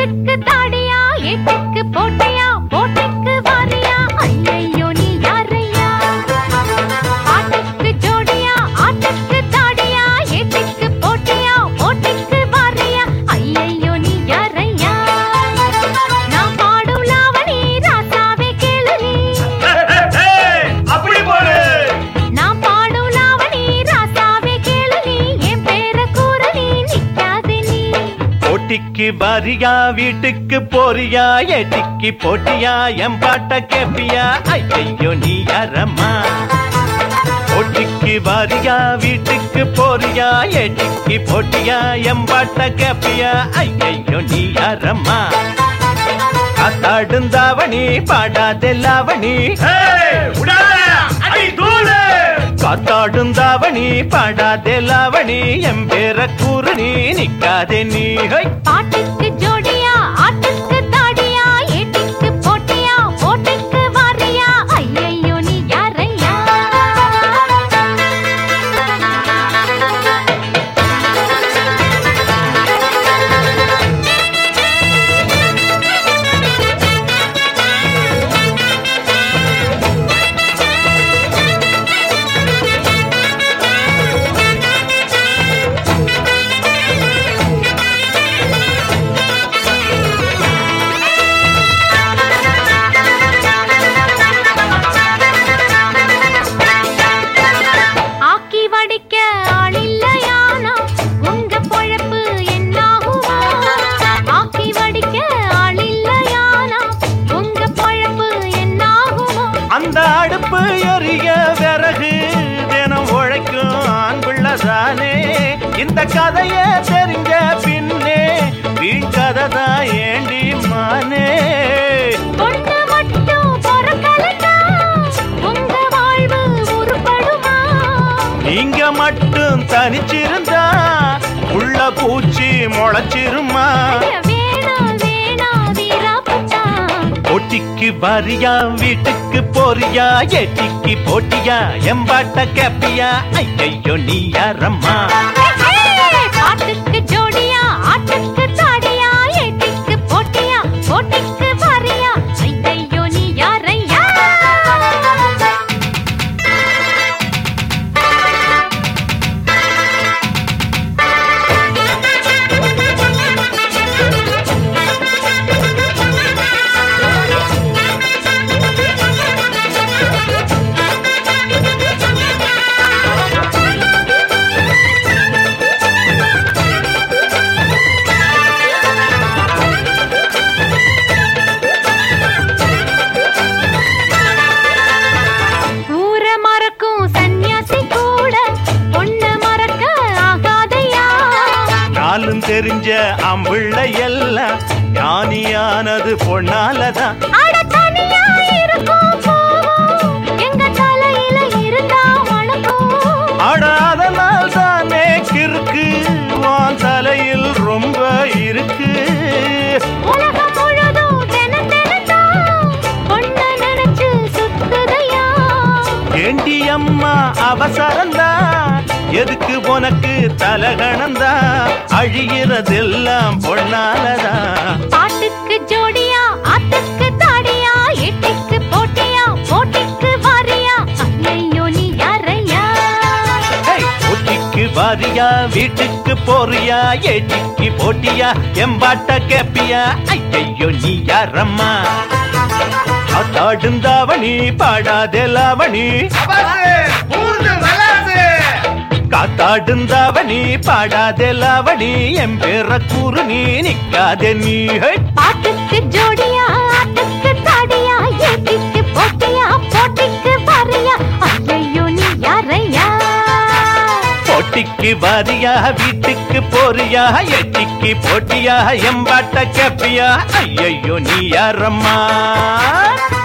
ஆட்டுக்கு தாடியா ஏட்டுக்கு போட்டியா போட்டிக்கு வாரியா ஐயையோ நீ யாரையா ஆட்டுக்கு ஜோடியா ஆட்டுக்கு தாடியா ஏட்டுக்கு போட்டியா போட்டிக்கு வாரியா ஐயையோ நீ யாரையா நான் பாடும் லாவணி ராசாவே கேளு நீ அப்படி போடு நான் பாடும் லாவணி ராசாவே கேளு நீ என் பேர கூற நீ நிக்காது நீ போட்டிக்கு பாரியா வீட்டுக்கு போறியா ஏட்டிக்கு போட்டியா என் பாட்ட கேப்பியா ஐயோ நீ யாரம்மா போட்டிக்கு பாரியா வீட்டுக்கு போறியா ஏட்டிக்கு போட்டியா என் பாட்ட கேப்பியா ஐயோ நீ யாரம்மா காத்தாடுந்தாவணி பாடாதெல்லாவணி காத்தாடுந்தாவணி பாடாதெல்லாவணி என் பேர கூறு நீ நிக்காதே நீ ஹை பாட்டுக்கு ஜோடியா ஆட்டுக்கு தாடியா ஏட்டிக்கு போட்டியா போட்டிக்கு வாரியா ஐயையோ நீ யாரையா ஆக்கி வடிக்க ஆளில்லையானா உங்க பொழப்பு என்னாகுமா ஆக்கி வடிக்க ஆளில்லையானா உங்க பொழப்பு என்னாகுமா அந்த அடுப்பு எரிய விறகு தினம் உழைக்கும் ஆண் பிள்ளைதானே இந்த கதைய தெரிஞ்ச பின்னே வீண் கதை தான் ஏண்டி மானே பொண்ணு மட்டும் பொறக்கலன்னா உங்க வாழ்வு உருப்படுமா நீங்க மட்டும் தனிச்சிருந்தா உள்ள பூச்சி முளைச்சிருமா வேணா வேணா வீராப்பட்டா போட்டிக்கு பாரியா வீட்டுக்கு போறியா ஏட்டிக்கு போட்டியா எம்பாட்ட கேப்பியா ஐயோ நீ யாரம்மா பாட்டுக்கு ஜோடியா ஆட்டுக்கு தாடியா ஏட்டிக்கு போட்டியா போட்டிக்கு வாரியா ஐயையோ நீ யாரையா ஊர மறக்கும் சந்நியாசி கூட பொண்ண மறக்க ஆகாதையா நாளும் தெரிஞ்ச அம்பிள்ளை எல்லாம் ஞானியானது பொண்ணாலதான் அட தனியா இருக்கும் போவோம் எங்க தலையில இருந்தா வணக்கம் ஆட அதனால் தானே கிறுக்கு வான் தலையில் ரொம்ப இருக்கு உலகம் முழுதும் தினம் தினம்தான் பொண்ண நினைச்சு சுத்துதையா ஏண்டி அம்மா அவசரம்தான் எதுக்கு உனக்கு தலகணந்தா அழிகிறதெல்லாம் பொண்ணாலதான் பாட்டுக்கு ஜோடியா ஆட்டுக்கு தாடியா எட்டிக்கு போட்டியா போட்டிக்கு வாரியா ஐயோ நீ யாரையா ஹேய், போட்டிக்கு வாரியா வீட்டுக்கு போறியா ஏட்டிக்கு போட்டியா எம்பாட்ட கேப்பியா ஐயோ நீ யாரம்மா காத்தாடுந்தாவணி பாடாதெல்லாவணி காத்தாடுந்தாவணி பாடாதெல்லாவணி என் பேர கூறு நீ நிக்காதே நீ ஹை. பாட்டுக்கு ஜோடியா ஆட்டுக்கு தாடியா ஏட்டிக்கு போட்டியா போட்டிக்கு வாரியா ஐயோ நீ யாரையா போட்டிக்கு வாரியா வீட்டுக்கு போறியா எட்டிக்கு போட்டியா எம்பாட்ட கேப்பியா ஐயோ நீ யாரம்மா